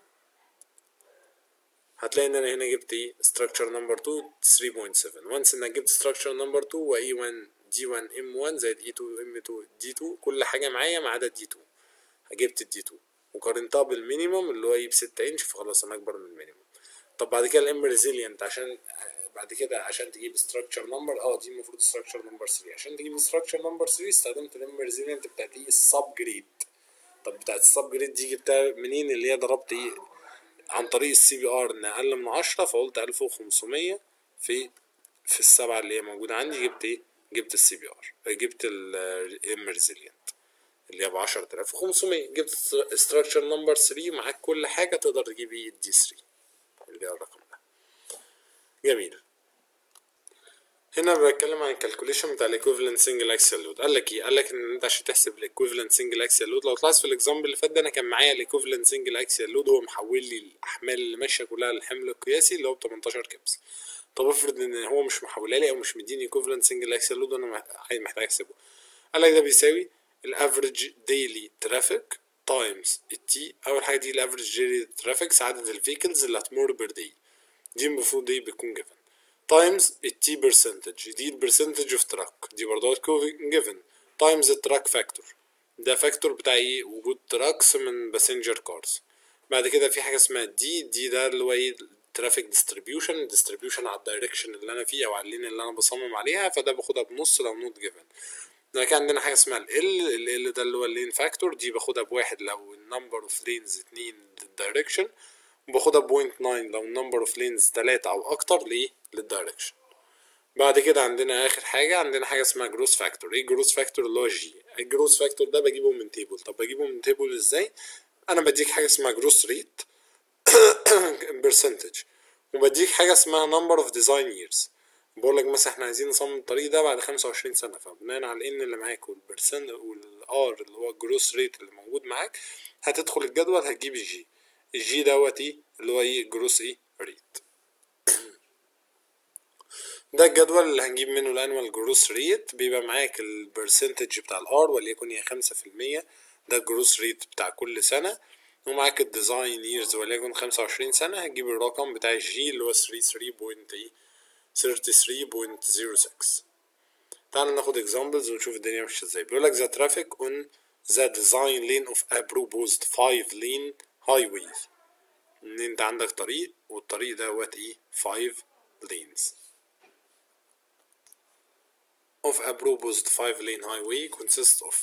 هتلاقي ان انا هنا جبت ايه structure number 2 3.7 وانس انك جبت structure number 2 و E1 G1 M1 زائد E2 M2 D2 كل حاجه معايا ما عدا D2 جبت الدي 2 وقارنتها بالمينيموم اللي هو ايه بستة انش فخلاص انا اكبر من المينيموم طب بعد كده الام ريزيلينت عشان بعد كده عشان تجيب structure نمبر اه دي المفروض structure نمبر 3 عشان تجيب structure نمبر 3 استخدمت الام ريزيلينت بتاعت ايه السب جريد طب بتاعت السب جريد دي جبتها منين اللي هي ضربت ايه عن طريق السي بي ار ان اقل من 10 فقلت 1500 في في السبعه اللي هي موجوده عندي جبت ايه جبت السي بي ار جبت الام ريزيلينت اللي هي ب 10500 جبت structure نمبر 3 معاك كل حاجه تقدر تجيب ايه الدي 3 اللي هي الرقم ده جميل هنا بتكلم عن الكالكوليشن بتاع الايكوفالنت سنجل اكسل لود قال لك ايه قال لك ان انت عشان تحسب الايكوفالنت سنجل اكسل لود لو طلعت في الاكزامبل اللي فات ده انا كان معايا الايكوفالنت سنجل اكسل لود هو محول لي الاحمال اللي ماشيه كلها للحمل القياسي اللي هو ب 18 كبس طب افرض ان هو مش محولها لي او مش مديني ايكوفالنت سنجل اكسل لود وانا محتاج احسبه قال لك ده بيساوي الافريج ديلي ترافيك تايمز التي اول حاجه دي الافريج ديلي ترافيك عدد الفيكلز اللي هتمر بير داي دي المفروض دي بيكون جيفن تايمز التي برسنتج دي البرسنتج اوف تراك دي برضه هتكون جيفن تايمز التراك فاكتور ده فاكتور بتاع ايه وجود تراكس من باسنجر كارز بعد كده في حاجه اسمها دي دي ده اللي هو ايه ترافيك ديستريبيوشن ديستريبيوشن على الدايركشن اللي انا فيه او على اللين اللي انا بصمم عليها فده باخدها بنص لو نوت جيفن بعد كده عندنا حاجه اسمها ال ال ده اللي هو اللين فاكتور دي باخدها بواحد لو النمبر اوف لينز اتنين للدايركشن وباخدها بوينت ناين لو النمبر اوف لينز تلاتة او اكتر ليه للدايركشن بعد كده عندنا اخر حاجه عندنا حاجه اسمها جروس فاكتور ايه جروس فاكتور اللي هو جي الجروس فاكتور ده بجيبه من تيبل طب بجيبه من تيبل ازاي انا بديك حاجه اسمها جروس ريت برسنتج وبديك حاجه اسمها نمبر اوف ديزاين ييرز بقول لك مثلا احنا عايزين نصمم الطريق ده بعد 25 سنه فبناء على ان اللي معاك والبرسنت والار اللي هو الجروس ريت اللي موجود معاك هتدخل الجدول هتجيب الجي الجي دوت ايه اللي هو ايه جروس ايه ريت ده الجدول اللي هنجيب منه الانوال جروس ريت بيبقى معاك البرسنتج بتاع الار وليكن هي خمسة في المية ده الجروس ريت بتاع كل سنة ومعاك الديزاين ييرز وليكن خمسة وعشرين سنة هتجيب الرقم بتاع الجي اللي هو ثري ثري بوينت ايه ثيرتي ثري بوينت زيرو سكس تعال ناخد examples ونشوف الدنيا ماشية ازاي بيقولك the traffic on the design lane of a proposed five lane highway ان انت عندك طريق والطريق دوت ايه five lanes of a proposed five lane highway consists of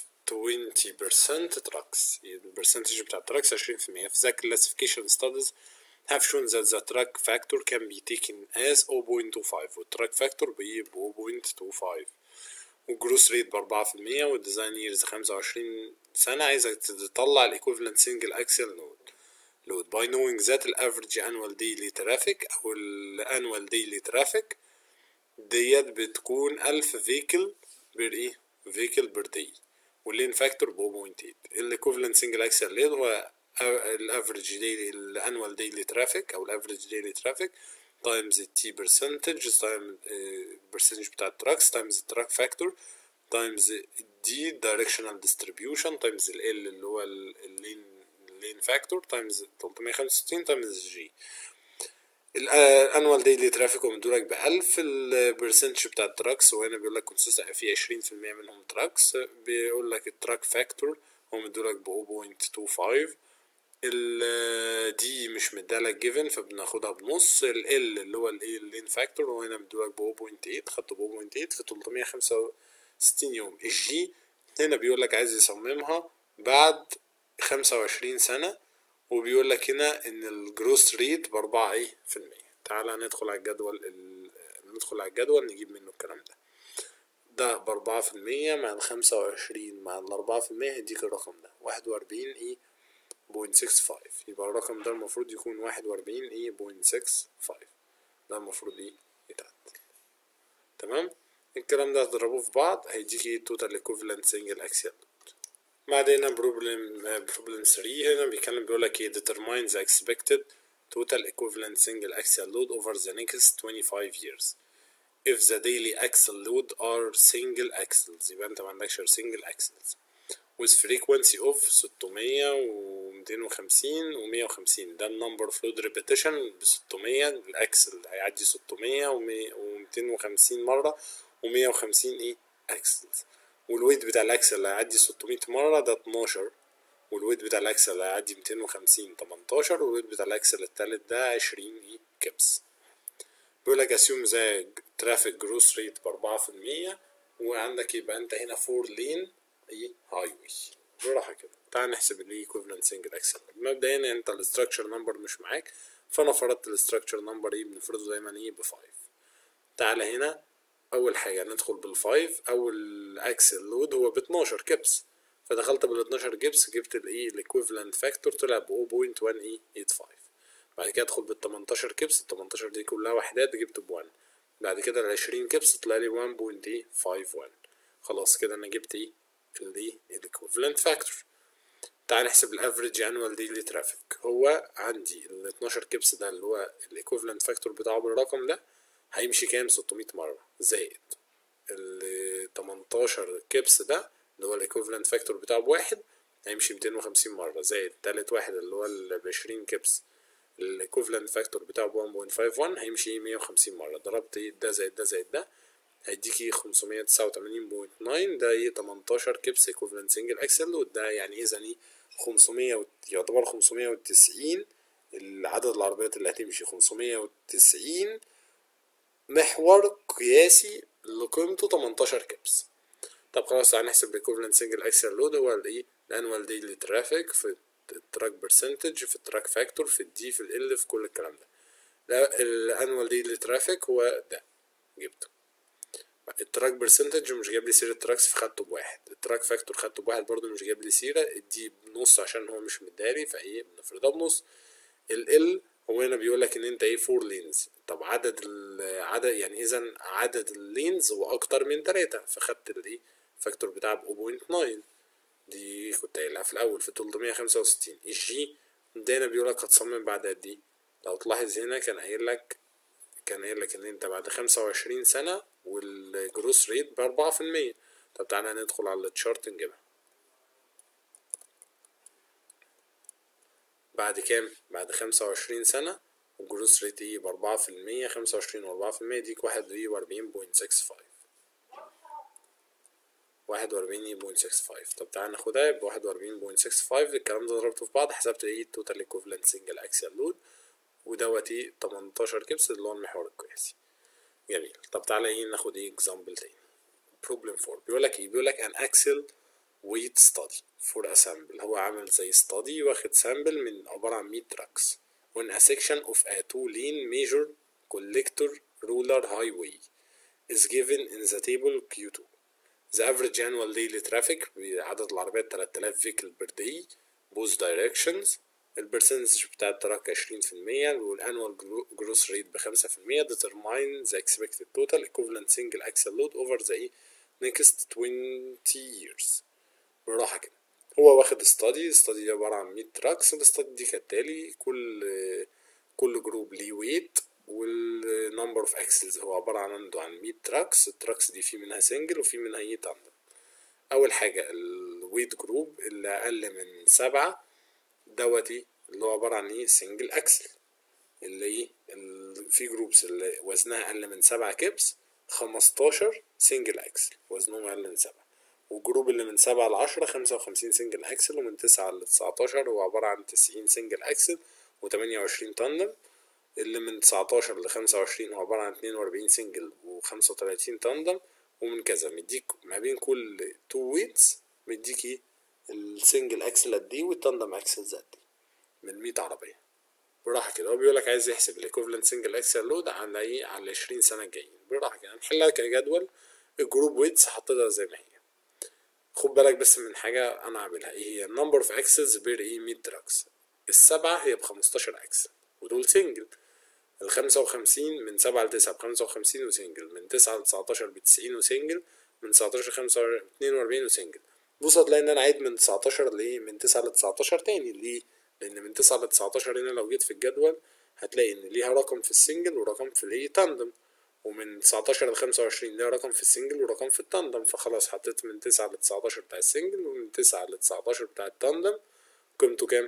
20% trucks البرسنتج بتاع التراكس 20% في the classification studies have shown that the track factor can be taken as 0.25 والتراك فاكتور بي ب 0.25 والجروس ريت بأربعة في المية والديزاين ييرز خمسة وعشرين سنة عايزك تطلع الإيكوفلنت سنجل أكسل لود load by knowing that the average annual daily traffic أو ال annual daily traffic ديت بتكون ألف فيكل بير إيه فيكل بير داي واللين فاكتور ب 0.8 الإيكوفلنت سنجل أكسل لود هو الافريج ديلي الانوال ديلي ترافيك او الافريج ديلي ترافيك تايمز التي برسنتج تايم البرسنتج بتاع التراكس تايمز التراك فاكتور تايمز الدي دايركشنال ديستريبيوشن تايمز ال اللي هو اللين اللين فاكتور تايمز 365 تايمز الجي الانوال ديلي ترافيك هو مدولك ب 1000 البرسنتج بتاع التراكس وهنا بيقول لك كونسيست في 20% منهم تراكس بيقول لك التراك فاكتور هو مدولك ب 0.25 ال دي مش مدالك جيفن فبناخدها بنص ال ال اللي هو الايه اللين فاكتور وهنا مدولك ب 0.8 خدته ب 0.8 في 365 يوم الجي هنا بيقول لك عايز يصممها بعد 25 سنة وبيقول لك هنا ان الجروس ريت بأربعة ايه في المية تعالى ندخل على الجدول ال... ندخل على الجدول نجيب منه الكلام ده ده بأربعة في المية مع الخمسة وعشرين مع الأربعة في المية هيديك الرقم ده واحد وأربعين ايه بوينت سكس فايف يبقى الرقم ده المفروض يكون واحد وأربعين ايه بوينت سكس فايف ده المفروض ايه يتعد تمام الكلام ده تضربوه في بعض هيديك ايه توتال equivalent single axial بعدين بروبلم بروبلم 3 هنا بيتكلم بيقول لك ايه determine the expected total equivalent single axial load over the next 25 years if the daily axle load are single axles يبقى انت ما عندكش single axles with frequency of 600 و 250 و 150 ده النمبر اوف لود ريبيتيشن ب 600 الاكسل هيعدي 600 و 250 مرة و 150 ايه اكسلز والويت بتاع الاكسل اللي هيعدي 600 مرة ده 12 والويت بتاع الاكسل اللي هيعدي 250 18 والويت بتاع الاكسل التالت ده 20 ايه كبس بيقول لك assume the traffic growth rate بأربعة في المية وعندك يبقى انت هنا فور لين ايه هاي واي بالراحة كده تعال نحسب ال equivalent single axle مبدئيا انت الاستراكشر نمبر مش معاك فانا فرضت الاستراكشر نمبر ايه بنفرضه دايما ايه بفايف تعالى هنا اول حاجة ندخل بالفايف اول اكسل لود هو ب 12 كبس فدخلت بال 12 كبس جبت الايه الايكويفالنت فاكتور طلع ب 0.1885 بعد كده ادخل بال 18 كبس ال 18 دي كلها وحدات جبت ب 1 بعد كده العشرين كبس طلع لي 1.51 خلاص كده انا جبت ايه ال equivalent factor تعال نحسب الافريج annual daily traffic هو عندي ال 12 كبس ده اللي هو equivalent factor بتاعه بالرقم ده هيمشي كام 600 مرة زائد ال 18 كبس ده اللي هو equivalent factor بتاعه بواحد هيمشي 250 مرة زائد تالت واحد اللي هو ال 20 كبس الايكوفلنت فاكتور بتاعه ب 1.51 هيمشي 150 مرة ضربت ده زائد ده زائد ده هيديكي 589.9 ده ايه 18 كبس ايكوفلنت سنجل اكسل لود ده يعني اذا ايه 500 يعتبر 590 العدد العربيات اللي هتمشي 590 محور قياسي اللي قيمته 18 كبس طب خلاص تعالى نحسب الايكوفلنت سنجل اكسل لود هو الايه الانوال ديلي ترافيك في التراك برسنتج في التراك فاكتور في الدي في ال في كل الكلام ده الانوال ديلي ترافيك هو ده جبته التراك برسنتج مش جايب لي سيره تراكس فخدته بواحد التراك فاكتور خدته بواحد برضو مش جايب لي سيره دي بنص عشان هو مش مداري فايه بنفرضها بنص ال هو هنا بيقول لك ان انت ايه فور لينز طب عدد العدد يعني اذا عدد اللينز هو اكتر من تلاتة فخدت الايه فاكتور بتاع ب 0.9 دي كنت قايلها في الاول في 365 الجي ده هنا بيقول لك هتصمم بعد قد ايه لو تلاحظ هنا كان قايل لك كان قايل لك ان انت بعد 25 سنة والجروس ريت بأربعة في المية طب تعالى ندخل على التشارت نجيبها بعد كام بعد 25 سنة والجروس ريت ايه بأربعة في المية خمسة وعشرين وأربعة في المية ديك واحد وأربعين بوينت سكس فايف واحد وأربعين بوينت سكس فايف طب تعالى ناخدها يبقى واحد وأربعين بوينت سكس فايف الكلام ده ضربته في بعض حسبت ايه التوتال ايكوفلنت سنجل اكسل لود ودوت ايه 18 كبس اللي هو المحور القياسي جميل طب تعالى ايه ناخد ايه اكزامبل تاني بروبلم 4 بيقول لك ايه بيقول لك ان اكسل ويت ستادي فور اسامبل هو عامل زي ستادي واخد سامبل من عبارة عن 100 تراكس when a section of a two lane major collector ruler highway is given in the table Q2 the average annual daily traffic بعدد العربيات 3000 vehicle per day both directions البرسنتج بتاع التراك عشرين في المية والانوال جروس ريت بخمسة في المية determine the expected total equivalent single axle load over the next 20 years بالراحة كده هو واخد استادي استادي دي عبارة عن 100 تراكس الاستادي دي كالتالي كل كل جروب ليه ويت والنمبر اوف اكسلز هو عبارة عن عنده عن 100 تراكس التراكس دي في منها سنجل وفي منها ايه تاندم أول حاجة الويت جروب اللي أقل من سبعة دوتي اللي هو عبارة عن ايه سنجل اكسل اللي ايه في جروبس اللي وزنها اقل من سبعة كبس خمستاشر سنجل اكسل وزنهم اقل من سبعة والجروب اللي من سبعة لعشرة خمسة وخمسين سنجل اكسل ومن تسعة لتسعتاشر هو عبارة عن تسعين سنجل اكسل وتمانية وعشرين تاندم اللي من تسعتاشر لخمسة وعشرين هو عبارة عن اتنين وأربعين سنجل وخمسة وتلاتين تاندم ومن كذا مديك ما بين كل تو ويتس مديك ايه السنجل اكسل قد ايه والتاندم اكسلز قد ايه من 100 عربيه بالراحه كده هو بيقول لك عايز يحسب الايكوفلنت سنجل اكسل لود على ايه على 20 سنه الجايين بالراحه كده نحلها كجدول الجروب ويتس حطيتها زي ما هي خد بالك بس من حاجه انا عاملها ايه هي النمبر اوف اكسلز بير ايه 100 تراكس السبعه هي ب 15 اكسل ودول سنجل ال 55 من 7 ل 9 ب 55 وسنجل من 9 ل 19 ب 90 وسنجل من 19 ل 45 42 وسنجل بص هتلاقي ان انا عيد من 19 لايه من 9 ل 19 تاني ليه لان من 9 ل 19 هنا لو جيت في الجدول هتلاقي ان ليها رقم في السنجل ورقم في الايه تاندم ومن 19 ل 25 ليها رقم في السنجل ورقم في التاندم فخلاص حطيت من 9 ل 19 بتاع السنجل ومن 9 ل 19 بتاع التاندم قيمته كام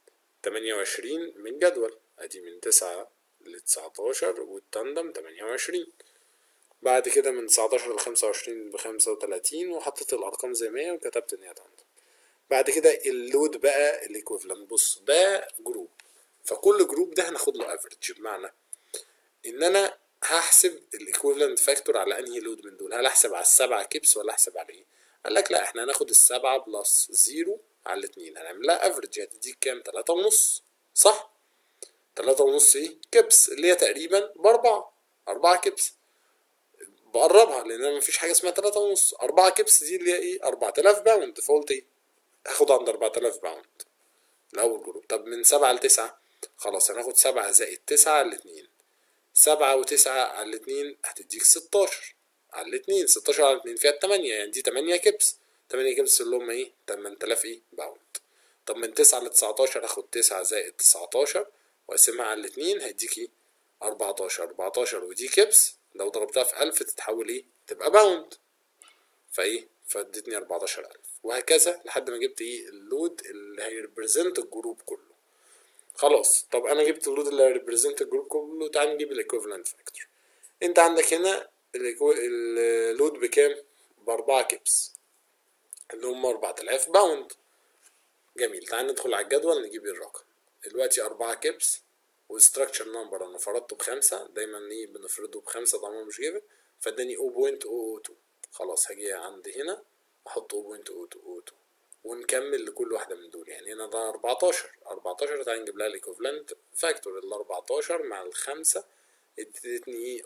28 من جدول ادي من 9 ل 19 والتاندم 28 بعد كده من 19 ل 25 ب 35 وحطيت الارقام زي ما هي وكتبت ان هي تاندم بعد كده اللود بقى الايكويفالنت بص ده جروب فكل جروب ده هناخد له افريج بمعنى ان انا هحسب الايكويفالنت فاكتور على انهي لود من دول هل احسب على السبعة كيبس ولا احسب على ايه قال لك لا احنا هناخد السبعة بلس زيرو على الاتنين هنعمل لها افريج هتديك كام تلاتة ونص صح تلاتة ونص ايه كبس اللي هي تقريبا باربعة أربعة كبس بقربها لأن مفيش حاجة اسمها تلاتة ونص أربعة كبس دي اللي هي ايه أربعة آلاف باوند فقلت ايه هاخد عند أربعة آلاف باوند الأول جروب طب من سبعة لتسعة خلاص هناخد سبعة زائد تسعة الاتنين سبعة وتسعة على الاتنين هتديك ستاشر على الاتنين ستاشر على الاتنين فيها التمانية يعني دي تمانية كبس تمانية كبس اللي هما ايه تمن تلاف ايه باوند طب من تسعة لتسعتاشر هاخد تسعة زائد تسعتاشر واقسمها على الاتنين هيديك ايه أربعتاشر أربعتاشر ودي كبس لو ضربتها في ألف تتحول ايه تبقى باوند فايه فادتني أربعتاشر ألف وهكذا لحد ما جبت ايه اللود اللي هيريبريزنت الجروب كله خلاص طب انا جبت اللود اللي هيريبريزنت الجروب كله تعال نجيب الايكوفالنت فاكتور انت عندك هنا اللود بكام بأربعة كبس اللي هم أربعة آلاف باوند جميل تعال ندخل على الجدول نجيب الرقم دلوقتي أربعة كبس وستراكشر نمبر أنا فرضته بخمسة دايما إيه بنفرضه بخمسة طالما مش جيفن فاداني 0.002 خلاص هاجي عند هنا أحط 0.002 ونكمل لكل واحدة من دول يعني هنا ده 14 14 تعالى نجيب لها الايكوفلنت فاكتور ال 14 مع الخمسة ادتني ايه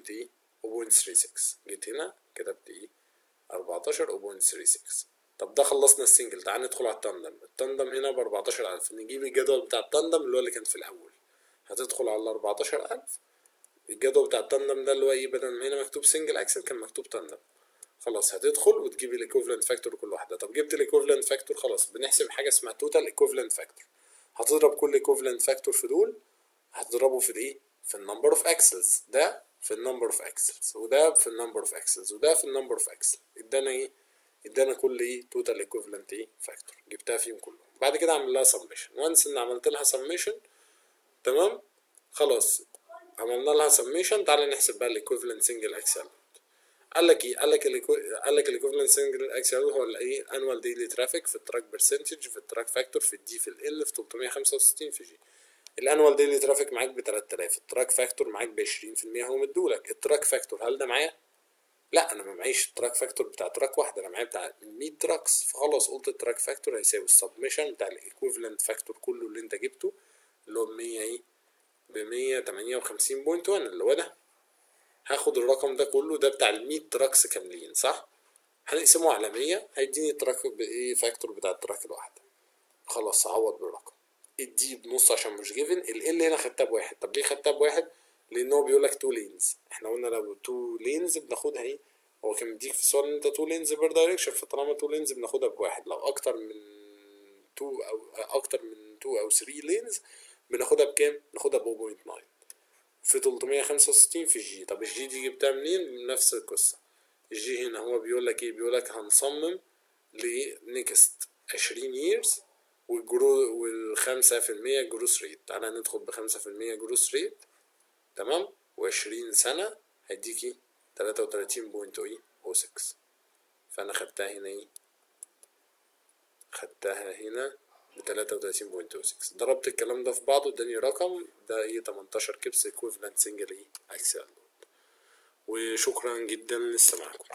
0.36 جيت هنا كتبت ايه 14 0.36 طب ده خلصنا السنجل تعال ندخل على التندم التندم هنا ب 14000 نجيب الجدول بتاع التندم اللي هو اللي كان في الأول هتدخل على 14000 الجدول بتاع التندم ده اللي هو ايه بدل ما هنا مكتوب سنجل اكسل كان مكتوب تندم خلاص هتدخل وتجيب الايكوفلنت فاكتور كل واحده طب جبت الايكوفلنت فاكتور خلاص بنحسب حاجه اسمها توتال ايكوفلنت فاكتور هتضرب كل ايكوفلنت فاكتور في دول هتضربه في الايه في النمبر اوف اكسلز ده في النمبر اوف اكسلز وده في النمبر اوف اكسلز وده في النمبر اوف اكسل ادانا ايه ادانا كل ايه توتال ايكوفلنت ايه فاكتور جبتها فيهم كلهم بعد كده اعمل لها سميشن وانس ان عملت لها سميشن تمام خلاص عملنا لها سميشن تعالى نحسب بقى الايكوفلنت سنجل اكسل قال لك ايه قال لك قال لك الايكوفلنت سنجل اكسل هو الايه انوال ديلي ترافيك في التراك برسنتج في التراك فاكتور في الدي في ال في 365 في جي الانوال ديلي ترافيك معاك ب 3000 التراك فاكتور معاك ب 20% هو مدولك التراك فاكتور هل ده معايا لا انا ما معيش التراك فاكتور بتاع تراك واحده انا معايا بتاع 100 تراكس فخلاص قلت التراك فاكتور هيساوي السبمشن بتاع الايكوفلنت فاكتور كله اللي انت جبته اللي هو 100 ايه ب 158.1 اللي هو ده هاخد الرقم ده كله ده بتاع ال 100 تراكس كاملين صح هنقسمه على 100 هيديني التراك بايه فاكتور بتاع التراك الواحده خلاص اعوض بالرقم الدي بنص عشان مش جيفن ال هنا خدتها بواحد طب ليه خدتها بواحد لان هو بيقول لك تو لينز احنا قلنا لو تو لينز بناخدها ايه هو كان مديك في السؤال ان انت تو لينز بير دايركشن فطالما تو لينز بناخدها بواحد لو اكتر من تو او اكتر من تو او 3 لينز بناخدها بكام بناخدها ب 0.9 في 365 في الجي طب الجي دي جبتها منين نفس القصه الجي هنا هو بيقول لك ايه بيقول لك هنصمم لنكست 20 years والجرو والخمسة في المية جروس ريت تعالى ندخل بخمسة في المية جروس ريت تمام وعشرين سنة هيديكي تلاتة وتلاتين بوينت ايه او سكس فأنا خدتها هنا ايه خدتها هنا بتلاتة وتلاتين بوينت او سكس ضربت الكلام ده في بعضه اداني رقم ده ايه تمنتاشر كبس equivalent single ايه اكسل وشكرا جدا لاستماعكم